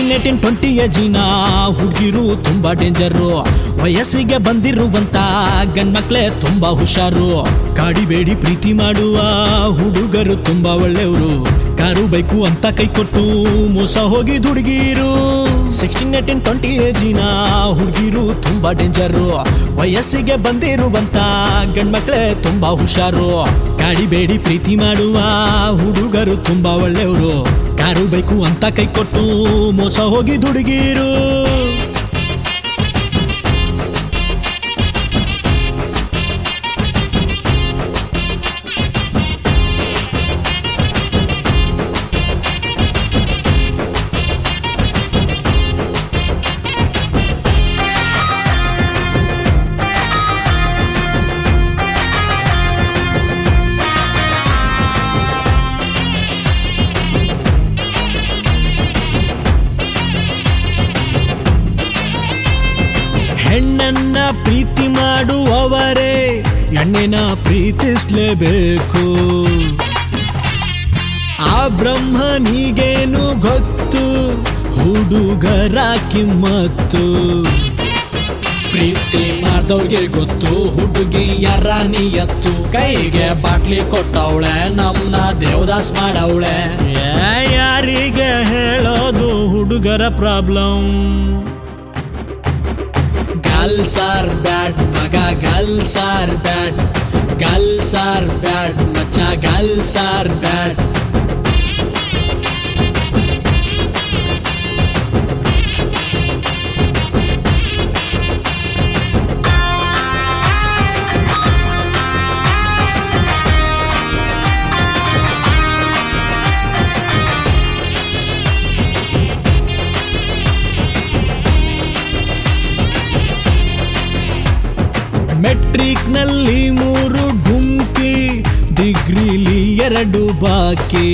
sixteen eighteen twenty ಏಜಿನ ಹುಡುಗಿರು ತುಂಬಾ ಡೇಂಜರು ವಯಸ್ಸಿಗೆ ಬಂದಿರುವಂತ ಗಂಡ್ಮಕ್ಳೇ ತುಂಬಾ ಹುಷಾರು ಕಾಡಿಬೇಡಿ ಪ್ರೀತಿ ಮಾಡುವ ಹುಡುಗರು ತುಂಬಾ ಒಳ್ಳೆಯವರು ಕಾರು ಬೈಕು ಅಂತ ಕೈ ಕೊಟ್ಟು ಮೋಸ ಹೋಗಿ ಹುಡುಗಿರು ಸಿಕ್ಸ್ಟೀನ್ ಏಟೀನ್ ಟ್ವೆಂಟಿ ಏಜಿನ ಹುಡುಗಿರು ತುಂಬಾ ಡೇಂಜರು ವಯಸ್ಸಿಗೆ ಬಂದಿರುವಂತ ಗಂಡ್ಮಕ್ಳೇ ತುಂಬಾ ಹುಷಾರು ಕಾಡಿಬೇಡಿ ಪ್ರೀತಿ ಮಾಡುವ ಹುಡುಗರು ತುಂಬಾ ಒಳ್ಳೆಯವರು ಕಾರು ಬೇಕು ಅಂತ ಕೈ ಕೊಟ್ಟು ಮೋಸ ಹೋಗಿ ಹುಡುಗಿರು ಹೆಣ್ಣನ್ನ ಪ್ರೀತಿ ಮಾಡುವವರೇ ಹೆಣ್ಣಿನ ಪ್ರೀತಿಸ್ಲೇಬೇಕು ಆ ಬ್ರಹ್ಮನಿಗೇನು ಗೊತ್ತು ಹುಡುಗರ ಕಿಮ್ಮತ್ತು ಪ್ರೀತಿ ಮಾಡ್ದವ್ರಿಗೆ ಗೊತ್ತು ಹುಡುಗಿ ಯಾರ ನಿಯತ್ತು ಕೈಗೆ ಬಾಟ್ಲಿ ಕೊಟ್ಟವಳೆ ನಮ್ನ ದೇವದಾಸ್ ಮಾಡವಳೆ ಯಾರಿಗೆ ಹೇಳೋದು ಹುಡುಗರ ಪ್ರಾಬ್ಲಮ್ ಗರ್ಲ್ಸ್ ಆರ್ ಬ್ಯಾಡ್ ಮಗ girls are bad girls are bad ಮಚ್ಚ ಗರ್ಲ್ಸ್ ಆರ್ ಬ್ಯಾಡ್ ಮೆಟ್ರಿಕ್ ನಲ್ಲಿ ಮೂರು ಢುಂಕಿ ಡಿಗ್ರಿಲಿ ಎರಡು ಬಾಕಿ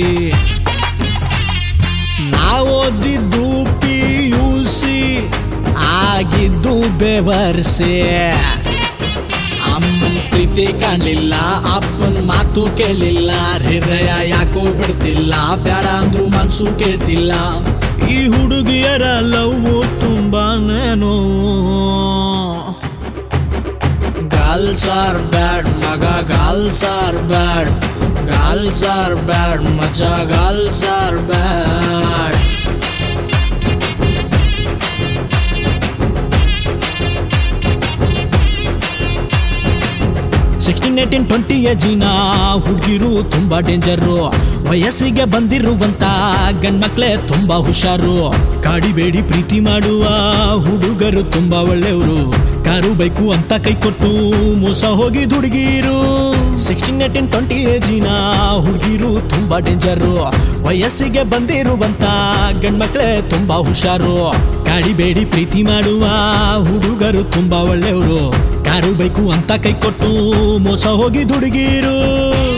ನಾವೋದಿದ್ದು ಪಿ ಯು ಸಿ ಆಗಿದ್ದು ಬೆವರ್ಸೆ ಅಮ್ಮನ್ ಪ್ರೀತಿ ಕಾಣ್ಲಿಲ್ಲ ಅಪ್ಪನ್ ಮಾತು ಕೇಳಿಲ್ಲ ಹೃದಯ ಯಾಕೋ ಬಿಡ್ತಿಲ್ಲ ಬ್ಯಾಡ ಅಂದ್ರು ಮನ್ಸು ಕೇಳ್ತಿಲ್ಲ ಈ ಹುಡುಗಿಯರ ಲವ್ ತುಂಬಾನೇನೋ ಗರ್ಲ್ಸ್ ಆರ್ ಬ್ಯಾಡ್ ಮಗ girls are bad girls are bad ಮಚ್ಚ girls are bad sixteen eighteen twenty ಏಜಿನ ಹುಡುಗಿರು ತುಂಬಾ ಡೇಂಜರು ವಯಸ್ಸಿಗೆ ಬಂದಿರುವಂತ ಗಂಡ್ಮಕ್ಳೇ ತುಂಬಾ ಹುಷಾರು ಕಾಡಿಬೇಡಿ ಪ್ರೀತಿ ಮಾಡುವ ಹುಡುಗರು ತುಂಬಾ ಒಳ್ಳೆಯವರು ಕಾರು ಬೈಕು ಅಂತ ಕೈ ಕೊಟ್ಟು ಮೋಸ ಹೋಗಿ ಹುಡುಗಿರು ಸಿಕ್ಸ್ಟೀನ್ ಏಟೀನ್ ಟ್ವೆಂಟಿ ಏಜಿನ ಹುಡುಗಿರು ತುಂಬಾ ಡೇಂಜರು ವಯಸ್ಸಿಗೆ ಬಂದಿರುವಂತ ಗಂಡ್ಮಕ್ಳೇ ತುಂಬಾ ಹುಷಾರು ಕಾಡಿಬೇಡಿ ಪ್ರೀತಿ ಮಾಡುವ ಹುಡುಗರು ತುಂಬಾ ಒಳ್ಳೆಯವರು ಕಾರು ಬೈಕು ಅಂತ ಕೈ ಕೊಟ್ಟು ಮೋಸ ಹೋಗಿ ಹುಡುಗಿರು